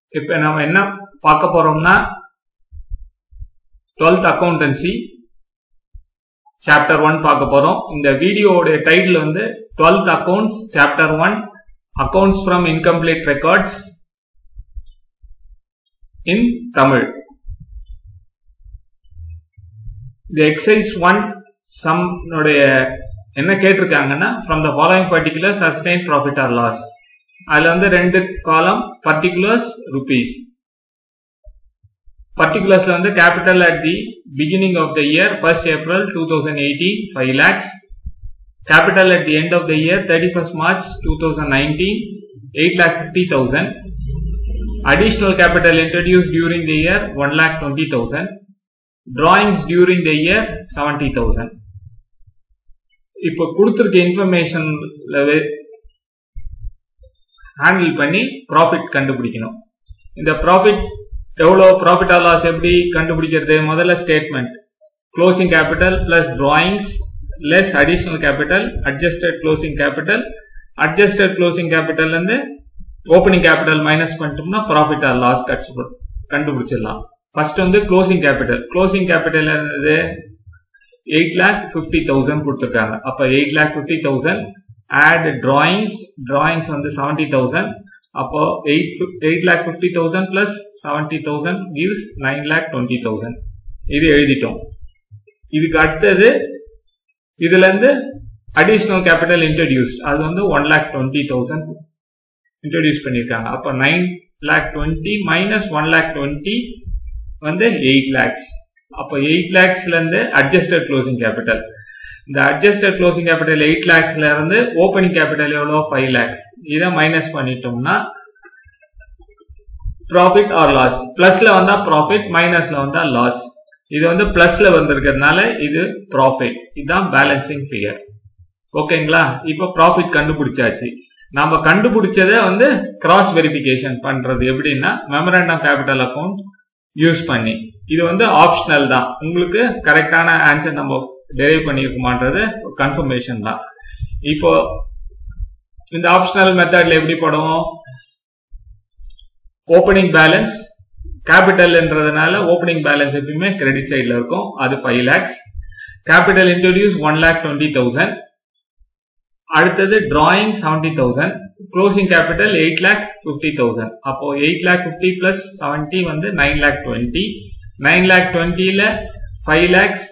இப்ப நம்ம என்ன பார்க்க போறோம்னா டுவெல்த் அக்கௌண்டன்சி சாப்டர் ஒன் பார்க்க போறோம் இந்த வீடியோவுடைய டைட்டில் வந்து twelfth accounts chapter one accounts from incomplete records in Tamil இந்த எக்ஸசைஸ் ஒன் சம் என்ன கேட்டிருக்காங்கன்னா from the following particulars ascertain profit or loss அதுல வந்து ரெண்டு காலம் பர்டிகுலர்ஸ் ருபீஸ் பர்டிகுலர்ஸ்ல வந்து capital at the beginning of the year first April two thousand eighteen five lakhs capital at the end of the year thirty first March two thousand nineteen eight lakh fifty thousand additional capital introduced during the year 1 lakh 20,000 drawings during the year 70,000 இப்போ கொடுத்துருக்க information handle பண்ணி profit கண்டுபிடிக்கணும் இந்த profit எவ்வளோ profit or loss எப்படி கண்டுபிடிக்கிறது முதல்ல statement closing capital plus drawings less additional capital adjusted closing capital adjusted closing capital இருந்து ஓப்பனிங் கேபிட்டல் மைனஸ் பண்ணிட்டோம்னா ப்ராஃபிட் ஆர் லாஸ் கண்டுபிடிச்சிடலாம் ஃபர்ஸ்ட் வந்து க்ளோசிங் கேபிட்டல் க்ளோசிங் கேபிட்டல் என்னது எயிட் லேக் ஃபிஃப்டி தௌசண்ட் கொடுத்துருக்காங்க அப்போ eight lakh fifty thousand add drawings drawings வந்து seventy thousand அப்போ eight eight lakh fifty thousand plus seventy thousand gives nine lakh twenty thousand இது எழுதிட்டோம் இதுக்கு அடுத்தது இதுல இருந்து அடிஷனல் கேபிட்டல் இன்ட்ரடியூஸ்ட் அது வந்து one lakh twenty thousand introduce பண்ணியிருக்காங்க அப்போ nine lakh twenty minus one lakh twenty வந்து எயிட் லேக்ஸ் அப்போ எயிட் லேக்ஸ்ல இருந்து அட்ஜஸ்டட் க்ளோசிங் கேபிட்டல் இந்த அட்ஜஸ்டட் க்ளோசிங் கேபிட்டல் எயிட் லேக்ஸ்ல இருந்து ஓப்பனிங் கேபிட்டல் எவ்வளோ ஃபைவ் லேக்ஸ் இதை மைனஸ் பண்ணிட்டோம்னா ப்ராஃபிட் ஆர் லாஸ் பிளஸ்ல வந்தா ப்ராஃபிட் மைனஸ்ல வந்தா லாஸ் இது வந்து பிளஸ்ல வந்திருக்கிறதுனால இது ப்ராஃபிட் இதுதான் பேலன்சிங் ஃபிகர் ஓகேங்களா இப்போ ப்ராஃபிட் கண்டுபிடிச்சாச்சு நம்ம கண்டுபிடிச்சதை வந்து கிராஸ் வெரிஃபிகேஷன் பண்றது எப்படின்னா மெமரண்டம் கேபிட்டல் அக்கௌண்ட் யூஸ் பண்ணி இது வந்து ஆப்ஷனல் தான் உங்களுக்கு கரெக்டான ஆன்சர் நம்ம டெரைவ் பண்ணியிருக்குமான்றது கன்ஃபர்மேஷன் தான் இப்போ இந்த ஆப்ஷனல் மெத்தட்ல எப்படி போடுவோம் ஓப்பனிங் பேலன்ஸ் கேபிட்டல்ன்றதுனால ஓப்பனிங் பேலன்ஸ் எப்பயுமே கிரெடிட் சைட்ல இருக்கும் அது five lakhs capital introduce one lakh twenty thousand அடுத்தது drawing seventy thousand closing capital eight lakh fifty thousand அப்போ eight lakh fifty plus seventy வந்து nine lakh twenty nine lakh டுவெண்ட்டில five lakhs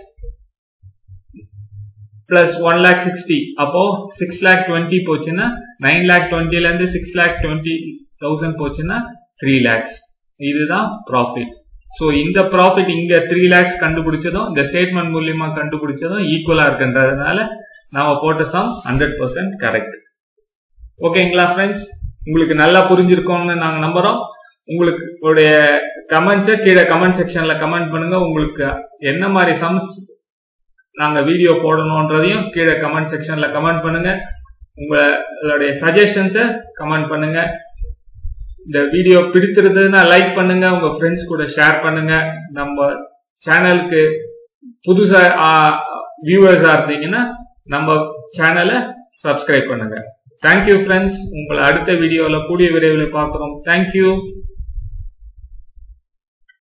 plus one lakh sixty அப்போ சிக்ஸ் லேக் டுவெண்ட்டி போச்சுன்னா நைன் லேக் டுவெண்ட்டில இருந்து சிக்ஸ் லேக் டுவெண்ட்டி தௌசண்ட் போச்சுன்னா three lakhs இதுதான் ப்ராஃபிட் ஸோ இந்த ப்ராஃபிட் இங்க த்ரீ லேக்ஸ் கண்டுபிடிச்சதும் இந்த ஸ்டேட்மெண்ட் மூலியமா கண்டுபிடிச்சதும் ஈக்குவலா இருக்குன்றதுனால நாம போட்ட சம் ஹண்ட்ரட் பர்சன்ட் கரெக்ட் ஓகேங்களா ஃப்ரெண்ட்ஸ் உங்களுக்கு நல்லா புரிஞ்சிருக்கோம்னு நாங்க நம்புறோம் உங்களுக்கு உடைய கமெண்ட்ஸை கீழே கமெண்ட் செக்ஷன்ல கமெண்ட் பண்ணுங்க உங்களுக்கு என்ன மாதிரி சம்ஸ் நாங்க வீடியோ போடணுன்றதையும் கீழே கமெண்ட் செக்ஷன்ல கமெண்ட் பண்ணுங்க உங்களுடைய சஜஷன்ஸை கமெண்ட் பண்ணுங்க இந்த வீடியோ பிடித்திருந்ததுன்னா லைக் பண்ணுங்க உங்க ஃப்ரெண்ட்ஸ் கூட ஷேர் பண்ணுங்க நம்ம சேனலுக்கு புதுசா வியூவர்ஸா இருந்தீங்கன்னா நம்ம சேனலை சப்ஸ்கிரைப் பண்ணுங்க தேங்க்யூ ஃப்ரெண்ட்ஸ் உங்களை அடுத்த வீடியோவில் கூடிய விரைவில் பார்க்குறோம் தேங்க்யூ